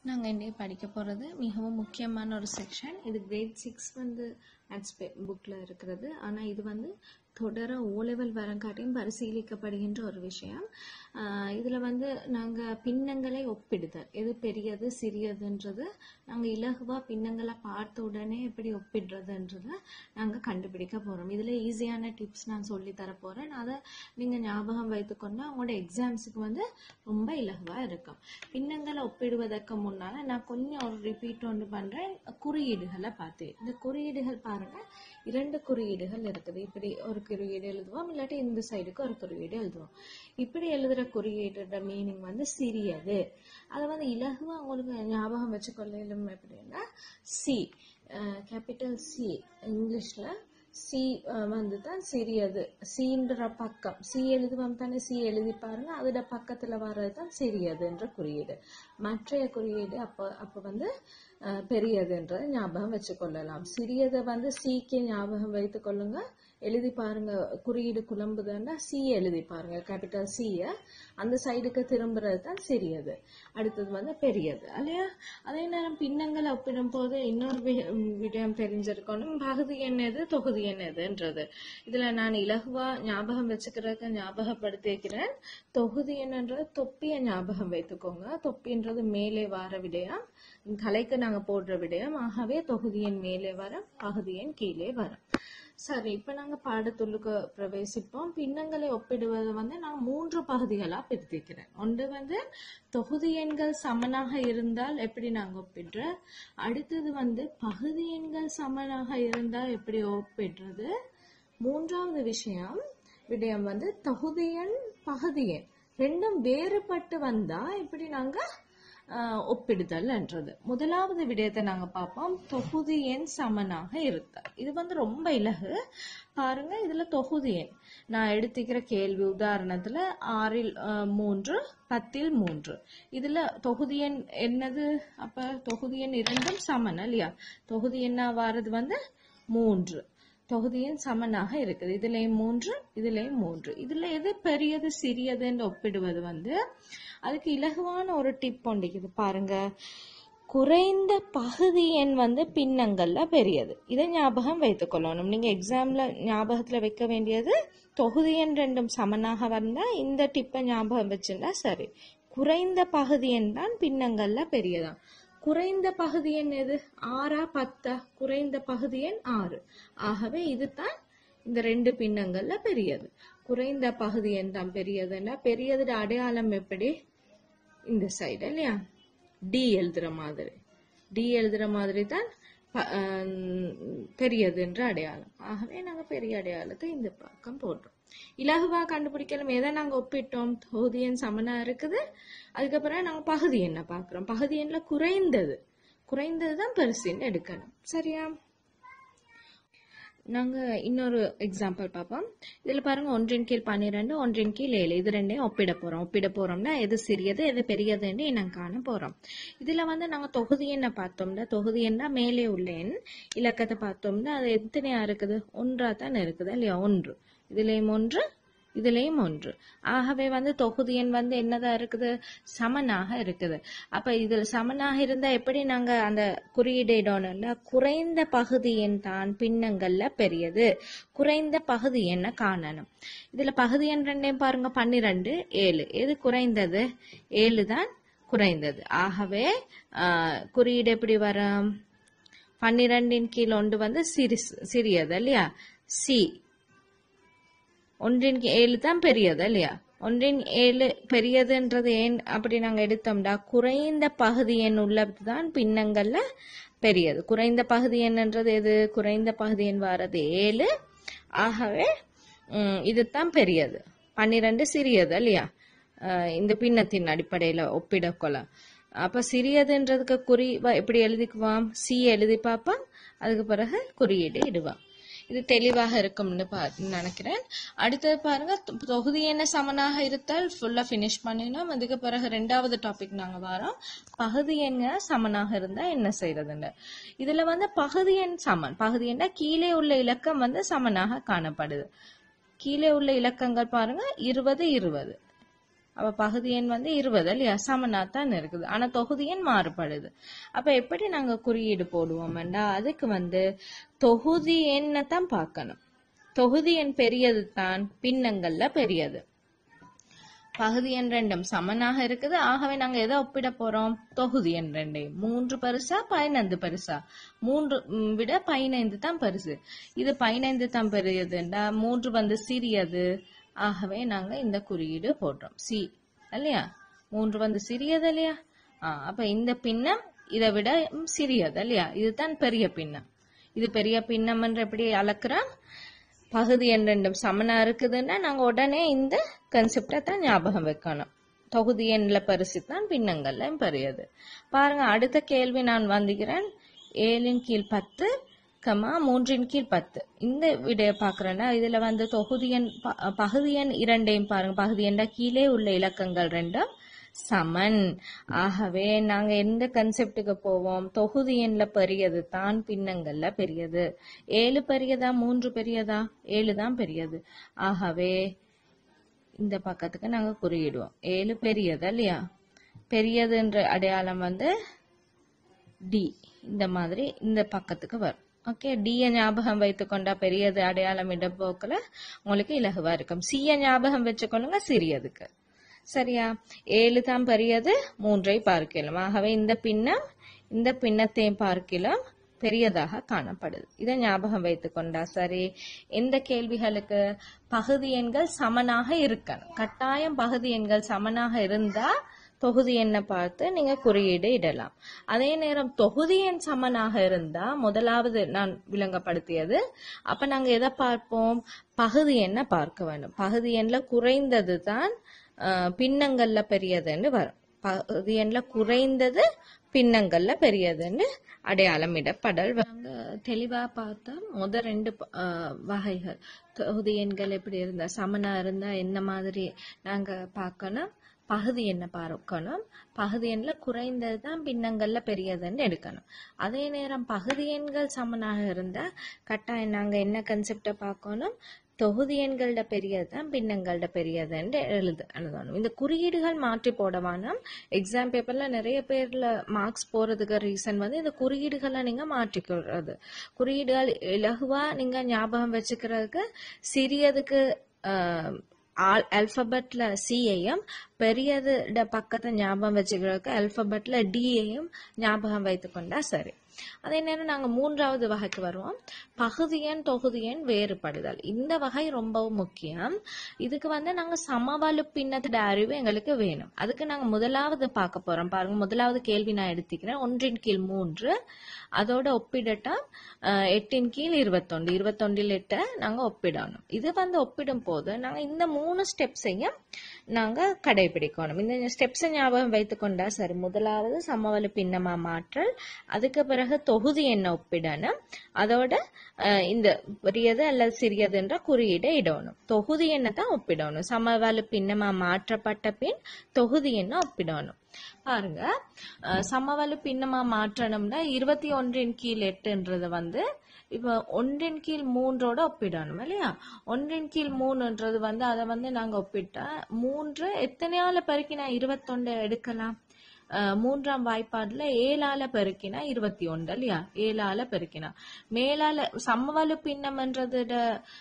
நாங்கள் இன்றைக்கி படிக்க போகிறது மிகவும் முக்கியமான ஒரு செக்ஷன் இது கிரேட் சிக்ஸ் வந்து மேத்ஸ் புக்கில் இருக்கிறது ஆனால் இது வந்து தொடர ஓ லெவல் வரங்காட்டியும் பரிசீலிக்கப்படுகின்ற ஒரு விஷயம் இதில் வந்து நாங்கள் பின்னங்களை ஒப்பிடுதல் எது பெரியது சிறியதுன்றது நாங்கள் இலகுவாக பின்னங்களை பார்த்த உடனே எப்படி ஒப்பிடுறதுன்றதை நாங்கள் கண்டுபிடிக்க போகிறோம் இதில் ஈஸியான டிப்ஸ் நான் சொல்லி தர போகிறேன் அதை நீங்கள் ஞாபகம் வைத்துக்கொண்டு அவங்களோட எக்ஸாம்ஸுக்கு வந்து ரொம்ப இலகுவாக இருக்கும் பின்னங்களை ஒப்பிடுவதற்கு முன்னால் நான் கொஞ்சம் ஒரு ரிப்பீட் ஒன்று பண்ணுறேன் குறியீடுகளை பார்த்து இந்த குறியீடுகள் பாருங்கள் இரண்டு குறியீடுகள் இருக்குது இப்படி ஒரு குறியீடு எழுதுவோம் இல்லாட்டி இந்த சைடுக்கு ஒரு குறியீடு எழுதுவோம் இப்படி எழுதுகிற குறியீடோட மீனிங் வந்து சிறியது அதை வந்து இலகுவாக உங்களுக்கு ஞாபகம் வச்சுக்கொள்ளும் எப்படின்னா சி கேபிட்டல் சி இங்கிலீஷில் சி வந்து தான் சிறியது சின்ற பக்கம் சி எழுதுவோம் தானே சி எழுதி பாருங்க அதோட பக்கத்தில் வர்றது தான் சிறியதுன்ற குறியீடு மற்றைய குறியீடு அப்போ அப்போ வந்து பெரியதுன்றதை ஞாபகம் வச்சுக்கொள்ளலாம் சிறியதை வந்து சிக்கு ஞாபகம் வைத்து கொள்ளுங்க எழுதி பாருங்க குறியீடு குழம்புதுன்னா சி எழுதி பாருங்க கேபிட்டல் சியை அந்த சைடுக்கு திரும்புறது தான் சிறியது அடுத்தது வந்து பெரியது இல்லையா அதே நேரம் பின்னங்களை ஒப்பிடும் போது இன்னொரு விடயம் தெரிஞ்சிருக்கணும் பகுதி என்னது தொகுதி என்னதுன்றது இதுல நான் இலகுவா ஞாபகம் வச்சுக்கிறதுக்கு ஞாபகப்படுத்திக்கிறேன் தொகுதி என்னன்றது தொப்பிய ஞாபகம் வைத்துக்கோங்க தொப்பின்றது மேலே வர விடயம் தலைக்கு நாங்க போடுற விடயம் ஆகவே தொகுதியின் மேலே வர பகுதியின் கீழே வரும் சரி இப்ப நாங்க பாடத்துள்ளுக்கு பிரவேசிப்போம் பின்னங்களை ஒப்பிடுவது வந்து நான் மூன்று பகுதிகளா பிரித்திக்கிறேன் ஒன்று வந்து தொகுதி எண்கள் சமனாக இருந்தால் எப்படி நாங்க ஒப்பிடுற அடுத்தது வந்து பகுதி எண்கள் சமனாக இருந்தால் எப்படி ஒப்பிடுறது மூன்றாவது விஷயம் விடயம் வந்து தொகுதி எண் பகுதி எண் ரெண்டும் வேறுபட்டு வந்தா இப்படி நாங்க ஒப்பிடுதல் என்றது முதலாவது விடயத்தை நாங்க பார்ப்போம் தொகுதி எண் சமனாக இருத்தல் இது வந்து ரொம்ப இலகு பாருங்க இதுல தொகுதி எண் நான் எடுத்துக்கிற கேள்வி உதாரணத்துல ஆறில் மூன்று பத்தில் மூன்று இதுல தொகுதி எண் என்னது அப்ப தொகுதி எண் இரண்டும் சமன் இல்லையா தொகுதி எண்ணா வாரது வந்து மூன்று தொகுதியின் சமனாக இருக்குது இதுலயும் மூன்று இதுலயும் மூன்று இதுல எது பெரியது சிறியதுன்னு ஒப்பிடுவது வந்து அதுக்கு இலகுவான ஒரு டிப் ஒண்டிக்குது பாருங்க குறைந்த பகுதி எண் வந்து பின்னங்கள்ல பெரியது இதை ஞாபகம் வைத்துக்கொள்ளணும் நீங்க எக்ஸாம்ல ஞாபகத்துல வைக்க வேண்டியது தொகுதி எண் ரெண்டும் சமனாக வந்தா இந்த டிப்பை ஞாபகம் வச்சுட்டா சரி குறைந்த பகுதி எண் தான் பின்னங்கள்ல பெரியதான் குறைந்த பகுதி எண் எது ஆறா பத்தா குறைந்த பகுதி எண் ஆறு ஆகவே இதுதான் இந்த ரெண்டு பின்னங்கள்ல பெரியது குறைந்த பகுதி எண் தான் பெரியதுன்னா பெரியது அடையாளம் எப்படி இந்த சைடு இல்லையா டி எழுதுற மாதிரி டி எழுதுற மாதிரி தான் பெரியதுன்ற அடையாளம் ஆகவே நாங்க பெரிய அடையாளத்தை இந்த பக்கம் போடுறோம் இலகுவா கண்டுபிடிக்கலாம் எதை நாங்க ஒப்பிட்டோம் தொகுதி எண் சமனா இருக்குது அதுக்கப்புறம் நாங்க பகுதி என்ன பாக்குறோம் பகுதி எண்ல குறைந்தது குறைந்தது தான் பெருசுன்னு எடுக்கணும் சரியா நாங்க இன்னொரு எக்ஸாம்பிள் பார்ப்போம் இதுல பாருங்க ஒன்றின் கீழ் பன்னிரெண்டு ஒன்றின் கீழ் ஏழு இது ரெண்டையும் ஒப்பிட போறோம் ஒப்பிட போறோம்னா எது சிறியது எது பெரியதுன்னு நாங்க காண போறோம் இதுல வந்து நாங்க தொகுதி என்ன பார்த்தோம்னா தொகுதி என்ன மேலே உள்ள எண் இலக்கத்தை பார்த்தோம்னா அது எத்தனையா இருக்குது ஒன்றா தான் இருக்குது இல்லையா ஒன்று இதுலயும் ஒன்று இதுலயும் ஒன்று ஆகவே வந்து தொகுதி எண் வந்து என்னதான் இருக்குது சமனாக இருக்குது அப்ப இதுல சமனாக இருந்தா எப்படி நாங்க அந்த குறியீடோட குறைந்த பகுதி எண் தான் பின்னங்கள்ல பெரியது குறைந்த பகுதி எண்ணை காணணும் இதுல பகுதி எண் ரெண்டையும் பாருங்க பன்னிரெண்டு ஏழு எது குறைந்தது ஏழு தான் குறைந்தது ஆகவே குறியீடு எப்படி வரும் பன்னிரெண்டின் கீழ் ஒன்று வந்து சிறு சிறியது இல்லையா சி ஒன்றின் ஏழு தான் பெரியது இல்லையா ஒன்றின் ஏழு பெரியதுன்றது ஏன் அப்படி நாங்க எடுத்தோம்டா குறைந்த பகுதி எண் உள்ளது தான் பின்னங்கள்ல பெரியது குறைந்த பகுதி எண்ன்றது எது குறைந்த பகுதி எண் வாரது ஏழு ஆகவே இதுதான் பெரியது பன்னிரெண்டு சிறியது இல்லையா இந்த பின்னத்தின் அடிப்படையில ஒப்பிடக்கொள்ள அப்ப சிறியதுன்றதுக்கு குறி எப்படி எழுதிக்குவான் சி எழுதி பார்ப்பான் அதுக்கு பிறகு குறியீடு இடுவான் இது தெளிவாக இருக்கும்னு நினைக்கிறேன் அடுத்தது பாருங்க தொகுதி என்ன சமனாக இருத்தால் ஃபுல்லா ஃபினிஷ் பண்ணினோம் அதுக்கு பிறகு ரெண்டாவது டாபிக் நாங்க வரோம் பகுதி என்ன சமனாக இருந்தா என்ன செய்யறதுன்னு இதுல வந்து பகுதி எண் சமன் பகுதி என்ன கீழே உள்ள இலக்கம் வந்து சமனாக காணப்படுது கீழே உள்ள இலக்கங்கள் பாருங்க இருபது இருபது அப்ப பகுதி எண் வந்து இருபது இல்லையா சமனா தான் இருக்குது ஆனா தொகுதி எண் மாறுபடுது அப்ப எப்படி நாங்க குறியீடு போடுவோம்டா அதுக்கு வந்து தொகுதி எண்ணை தான் பார்க்கணும் தொகுதி எண் பெரியது தான் பின்னங்கள்ல பெரியது பகுதி எண் ரெண்டும் சமனாக இருக்குது ஆகவே நாங்க எதை ஒப்பிட போறோம் தொகுதி எண் ரெண்டையும் மூன்று பரிசா பதினைந்து பரிசா மூன்று ம், விட பதினைந்து தான் பரிசு இது பதினைந்து தான் பெரியதுண்டா மூன்று வந்து சிறியது ஆகவே நாங்க இந்த குறியீடு போடுறோம் சி இல்லையா மூன்று வந்து சிறியது இல்லையா ஆ, அப்ப இந்த பின்னம் இதை விட ம், சிறியது இல்லையா இதுதான் பெரிய பின்னம் இது பெரிய பின்னம் என்று எப்படி அளக்குறோம் பகுதி எண் ரெண்டும் சமனா இருக்குதுன்னா நாங்க உடனே இந்த கன்செப்டை தான் ஞாபகம் வைக்கணும் தொகுதி எண்ல பரிசு தான் பின்னங்கள்ல பெரியது பாருங்க அடுத்த கேள்வி நான் வந்திக்கிறேன் ஏழின் கீழ் பத்து கமா மூன்றின் கீழ் பத்து இந்த விடைய பாக்குறேன்னா இதுல வந்து தொகுதி எண் ப- பகுதி எண் இரண்டையும் பாருங்க பகுதி எண்ட கீழே உள்ள இலக்கங்கள் ரெண்டும் சமன் ஆகவே நாங்க எந்த கன்செப்டுக்கு போவோம் தொகுதி எண்ல பெரியது தான் பின்னங்கள்ல பெரியது ஏழு பெரியதா மூன்று பெரியதா ஏழு தான் பெரியது ஆகவே இந்த பக்கத்துக்கு நாங்க குறியிடுவோம் ஏழு பெரியது இல்லையா பெரியதுன்ற அடையாளம் வந்து டி இந்த மாதிரி இந்த பக்கத்துக்கு வரும் ஓகே டிய ஞாபகம் வைத்துக்கொண்டா பெரியது அடையாளம் இடப்போக்கில் உங்களுக்கு இலகுவா இருக்கும் சிய ஞாபகம் வச்சுக்கொள்ளுங்க சிறியதுக்கு சரியா ஏழு தான் பெரியது மூன்றை பார்க்கலாம் ஆகவே இந்த பின்னம் இந்த பின்னத்தையும் பார்க்கலாம் பெரியதாக காணப்படுது இதை ஞாபகம் வைத்துக்கொண்டா சரி எந்த கேள்விகளுக்கு பகுதி எண்கள் சமனாக இருக்கணும் கட்டாயம் பகுதி எண்கள் சமனாக இருந்தா தொகுதி எண்ணை பார்த்து நீங்க குறியீடு இடலாம் அதே நேரம் தொகுதி எண் சமனாக இருந்தா முதலாவது நான் விளங்கப்படுத்தியது அப்ப நாங்க எதை பார்ப்போம் பகுதி எண்ணை பார்க்க வேண்டும் பகுதி எண்ல குறைந்தது தான் அஹ், பின்னங்கள்ல பெரியதுன்னு வரும் பகுதி எண்ல குறைந்தது பின்னங்கள்ல பெரியதுன்னு அடையாளம் இடப்படல் நாங்க தெளிவா பார்த்தா முத ரெண்டு ப- அஹ், வகைகள் தொகுதி எண்கள் எப்படி இருந்தா சமனா இருந்தா என்ன மாதிரி நாங்க பார்க்கணும் பகுதி எண்ணை பார்க்கணும் பகுதி எண்ல குறைந்தது தான் பின்னங்கள்ல பெரியதுன்னு எடுக்கணும் அதே நேரம் பகுதி எண்கள் சமனாக இருந்தா கட்டாயம் நாங்க என்ன கன்செப்டை பார்க்கணும் தொகுதி எண்களோட பெரியது தான் பின்னங்களோட பெரியதுன்னு எழுது எழுதணும் இந்த குறியீடுகள் மாற்றி போடவானம் எக்ஸாம் பேப்பர்ல நிறைய பேர்ல மார்க்ஸ் போறதுக்கு ரீசன் வந்து இந்த குறியீடுகளை நீங்க மாற்றிக்கிறது குறியீடுகள் இலகுவா நீங்க ஞாபகம் வச்சுக்கிறதுக்கு சிறியதுக்கு அல்பபெட்ல சியையும் பெரியது பக்கத்தை ஞாபகம் வச்சுக்கிறதுக்கு அல்பபெட்ல டியையும் ஞாபகம் வைத்துக்கொண்டா சரி அதே நேரம் நாங்க மூன்றாவது வகைக்கு வருவோம் பகுதியன் தொகுதியன் வேறுபடுதல் இந்த வகை ரொம்பவும் முக்கியம் இதுக்கு வந்து நாங்க சமவலு பின்னத்தோட அறிவு எங்களுக்கு வேணும் அதுக்கு நாங்க முதலாவது பார்க்க போறோம் பாருங்க முதலாவது கேள்வி நான் எடுத்துக்கிறேன் ஒன்றின் கீழ் மூன்று அதோட ஒப்பிடட்டா அஹ், எட்டின் கீழ் இருபத்தொண்டு இருபத்தொண்டில் எட்டை நாங்க ஒப்பிடணும் இது வந்து ஒப்பிடும் போது நாங்க இந்த மூணு ஸ்டெப்ஸையும் நாங்க கடைபிடிக்கணும் இந்த ஸ்டெப்ஸை ஞாபகம் வைத்துக்கொண்டா சரி முதலாவது சமவலு பின்னமா மாற்றல் அதுக்கு பிறகு தொகுதி எண்ணை ஒப்பிடணும் அதோட அஹ், இந்த பெரியது அல்லது சிறியது என்ற குறியீடை இடணும் தொகுதி எண்ணை தான் ஒப்பிடணும் சமவலு பின்னமா மாற்றப்பட்ட பின் தொகுதி எண்ணை ஒப்பிடணும் பாருங்க அஹ், சமவலு பின்னமா மாற்றணும்னா இருபத்தி ஒன்றின் கீழ் எட்டுன்றது வந்து இப்ப ஒன்றின் கீழ் மூன்றோட ஒப்பிடணும் இல்லையா ஒன்றின் கீழ் மூணுன்றது வந்து அதை வந்து நாங்க ஒப்பிட்டா மூன்று எத்தனையால பெருக்கினா இருபத்தொண்டு எடுக்கலாம் அஹ் மூன்றாம் வாய்ப்பாடுல ஏழால பெருக்கினா இருபத்தி ஒன்று இல்லையா ஏழால பெருக்கினா மேலால சமவலு பின்னம்ன்றதோட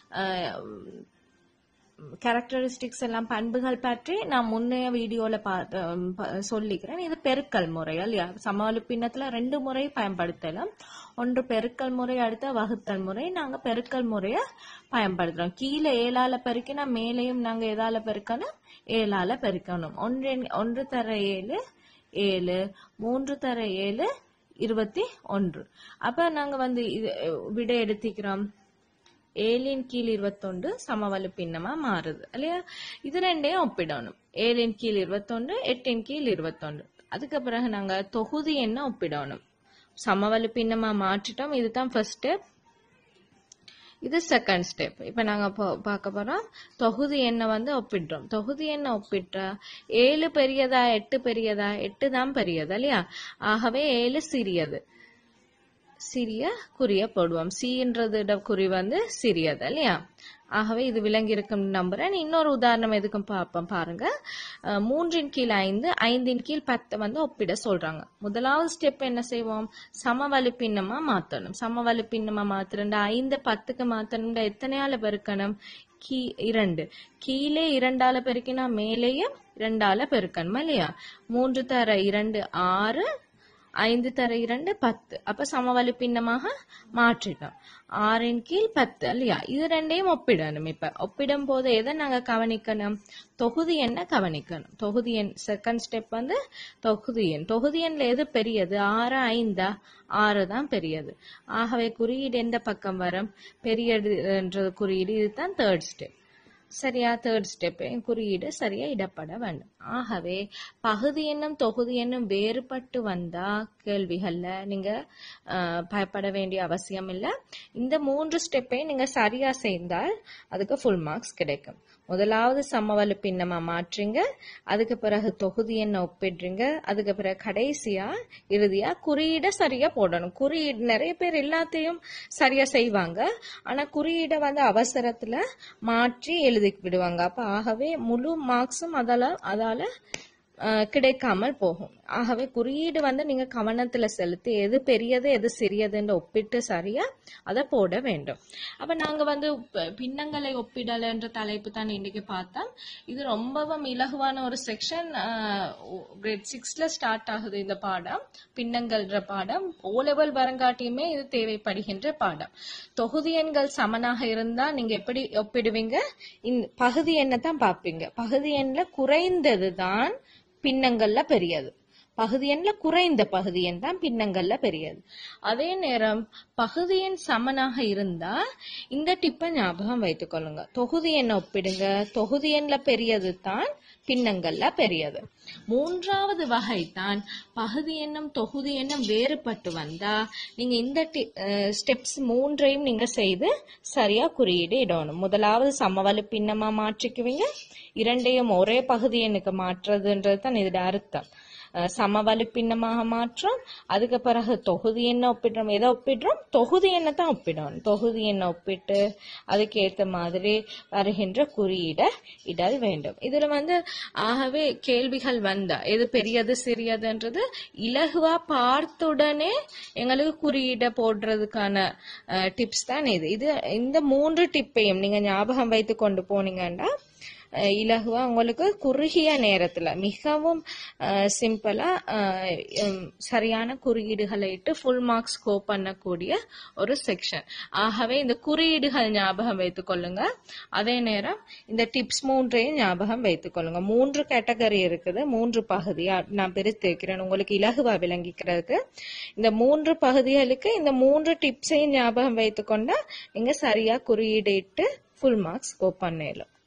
கேரக்டரிஸ்டிக்ஸ் எல்லாம் பண்புகள் பற்றி நான் முன்னைய வீடியோல பார்த்து உம், ப- சொல்லிக்கிறேன் இது பெருக்கல் முறை இல்லையா சமவலு பின்னத்துல ரெண்டு முறை பயன்படுத்தலாம் ஒன்று பெருக்கல் முறை அடுத்த வகுத்தல் முறை நாங்க பெருக்கல் முறைய பயன்படுத்துறோம் கீழே ஏழால பெருக்கினா மேலேயும் நாங்க எதால பெருக்கணும் ஏழால பெருக்கணும் ஒன்று ஒன்று தர ஏழு ஏழு மூன்று தர ஏழு இருபத்தி ஒன்று அப்ப நாங்க வந்து இது அஹ், விடை எடுத்துக்கிறோம் ஏழின் கீழ் இருபத்தொன்று சமவலு பின்னமா மாறுது இல்லையா இது ரெண்டையும் ஒப்பிடணும் ஏழின் கீழ் இருபத்தொன்று எட்டின் கீழ் இருபத்தொன்று அதுக்கு பிறகு நாங்க தொகுதி எண்ணை ஒப்பிடணும் சமவலு பின்னமா மாற்றிட்டோம் இதுதான் ஃபர்ஸ்ட் ஸ்டெப் இது செகண்ட் ஸ்டெப் இப்ப நாங்க பா- பார்க்க போறோம் தொகுதி எண்ணை வந்து ஒப்பிடுறோம் தொகுதி எண்ணை ஒப்பிட்டா ஏழு பெரியதா எட்டு பெரியதா எட்டு தான் பெரியது இல்லையா ஆகவே ஏழு சிறியது சிறிய குறிய போடுவோம் சின்றதோட குறி வந்து சிறியது இல்லையா ஆகவே இது விளங்கி இருக்கும் நம்புறேன் இன்னொரு உதாரணம் எதுக்கும் பார்ப்போம் பாருங்க அஹ் மூன்றின் கீழ் ஐந்து ஐந்தின் கீழ் பத்தை வந்து ஒப்பிட சொல்றாங்க முதலாவது ஸ்டெப் என்ன செய்வோம் சமவலு பின்னமா மாத்தணும் சமவலு பின்னமா மாத்துறேன் ஐந்து பத்துக்கு மாத்தணும்டா எத்தனையால பெருக்கணும் கீ இரண்டு கீழே இரண்டால பெருக்கினா மேலேயும் இரண்டால பெருக்கணும் இல்லையா மூன்று தர இரண்டு ஆறு ஐந்து தர இரண்டு பத்து அப்ப சமவலு பின்னமாக மாற்றிட்டோம் ஆறின் கீழ் பத்து இல்லையா இது ரெண்டையும் ஒப்பிடணும் இப்ப ஒப்பிடும் போது எதை நாங்க கவனிக்கணும் தொகுதி எண்ணை கவனிக்கணும் தொகுதி எண் செகண்ட் ஸ்டெப் வந்து தொகுதி எண் தொகுதி எண்ல எது பெரியது ஆறு ஐந்தா ஆறு தான் பெரியது ஆகவே குறியீடு எந்த பக்கம் வரும் பெரியதுன்றது குறியீடு இதுதான் தேர்ட் ஸ்டெப் சரியா தேர்ட் ஸ்டெப் குறியீடு சரியா இடப்பட வேண்டும் ஆகவே பகுதி எண்ணும் தொகுதி எண்ணும் வேறுபட்டு வந்தா கேள்விகள்ல நீங்க அஹ், பயப்பட வேண்டிய அவசியம் இல்லை இந்த மூன்று ஸ்டெப்பையும் நீங்க சரியா செய்தால் அதுக்கு ஃபுல் மார்க்ஸ் கிடைக்கும் முதலாவது சமவலு பின்னமா மாற்றுங்க அதுக்கு பிறகு தொகுதி எண்ணை ஒப்பிடுறீங்க அதுக்கு பிறகு கடைசியா இறுதியா குறியீடை சரியா போடணும் குறியீடு நிறைய பேர் எல்லாத்தையும் சரியா செய்வாங்க ஆனா குறியீடை வந்து அவசரத்துல மாற்றி எழுதி விடுவாங்க அப்ப ஆகவே முழு மார்க்ஸும் அதால அதால அஹ், கிடைக்காமல் போகும் ஆகவே குறியீடு வந்து நீங்க கவனத்துல செலுத்தி எது பெரியது எது சிறியதுன்னு ஒப்பிட்டு சரியா அதை போட வேண்டும் அப்ப நாங்க வந்து ப- பின்னங்களை ஒப்பிடல் என்ற தலைப்பு தான் இன்னைக்கு பார்த்தோம் இது ரொம்பவும் இலகுவான ஒரு செக்ஷன் கிரேட் சிக்ஸ்ல ஸ்டார்ட் ஆகுது இந்த பாடம் பின்னங்கள்ன்ற பாடம் ஓ லெவல் வரங்காட்டியுமே இது தேவைப்படுகின்ற பாடம் தொகுதி எண்கள் சமனாக இருந்தா நீங்க எப்படி ஒப்பிடுவீங்க இந்த பகுதி எண்ணை தான் பார்ப்பீங்க பகுதி எண்ல குறைந்தது தான் பின்னங்கள்ல பெரியது பகுதி எண்ல குறைந்த பகுதி எண் தான் பின்னங்கள்ல பெரியது அதே நேரம் பகுதி எண் சமனாக இருந்தா இந்த டிப்பை ஞாபகம் வைத்துக் கொள்ளுங்க தொகுதி எண்ணை ஒப்பிடுங்க தொகுதி எண்ல பெரியது தான் பின்னங்கள்ல பெரியது மூன்றாவது வகை தான் பகுதி எண்ணும் தொகுதி எண்ணும் வேறுபட்டு வந்தா நீங்க இந்த ஸ்டெப்ஸ் மூன்றையும் நீங்க செய்து சரியா குறியீடு இடணும் முதலாவது சமவலு பின்னமா மாற்றிக்குவீங்க இரண்டையும் ஒரே பகுதி எண்ணுக்கு மாற்றுறதுன்றது தான் இதோட அர்த்தம் அஹ் சமவலு பின்னமாக மாற்றம் அதுக்கு பிறகு தொகுதி எண்ணை ஒப்பிடுறோம் எதை ஒப்பிடுறோம் தொகுதி எண்ணை தான் ஒப்பிடணும் தொகுதி எண்ணை ஒப்பிட்டு அதுக்கு ஏத்த மாதிரி வருகின்ற குறியீடை இடல் வேண்டும் இதுல வந்து ஆகவே கேள்விகள் வந்தா எது பெரியது சிறியதுன்றது இலகுவா பார்த்துடனே எங்களுக்கு குறியீடை போடுறதுக்கான டிப்ஸ் தான் இது இது இந்த மூன்று டிப்பையும் நீங்க ஞாபகம் வைத்து கொண்டு போனீங்கன்னா அஹ் இலகுவா உங்களுக்கு குறுகிய நேரத்துல மிகவும் சிம்பிளா சரியான குறியீடுகளை இட்டு ஃபுல் மார்க்ஸ் ஸ்கோர் பண்ணக்கூடிய ஒரு செக்ஷன் ஆகவே இந்த குறியீடுகள் ஞாபகம் வைத்துக் கொள்ளுங்க அதே நேரம் இந்த டிப்ஸ் மூன்றையும் ஞாபகம் வைத்துக் கொள்ளுங்க மூன்று கேட்டகரி இருக்குது மூன்று பகுதியா நான் பிரித்து வைக்கிறேன் உங்களுக்கு இலகுவா விளங்கிக்கிறதுக்கு இந்த மூன்று பகுதிகளுக்கு இந்த மூன்று டிப்ஸையும் ஞாபகம் வைத்துக்கொண்டா நீங்க சரியா குறியீடு இட்டு ஃபுல் மார்க்ஸ் ஸ்கோர் பண்ணிடலாம்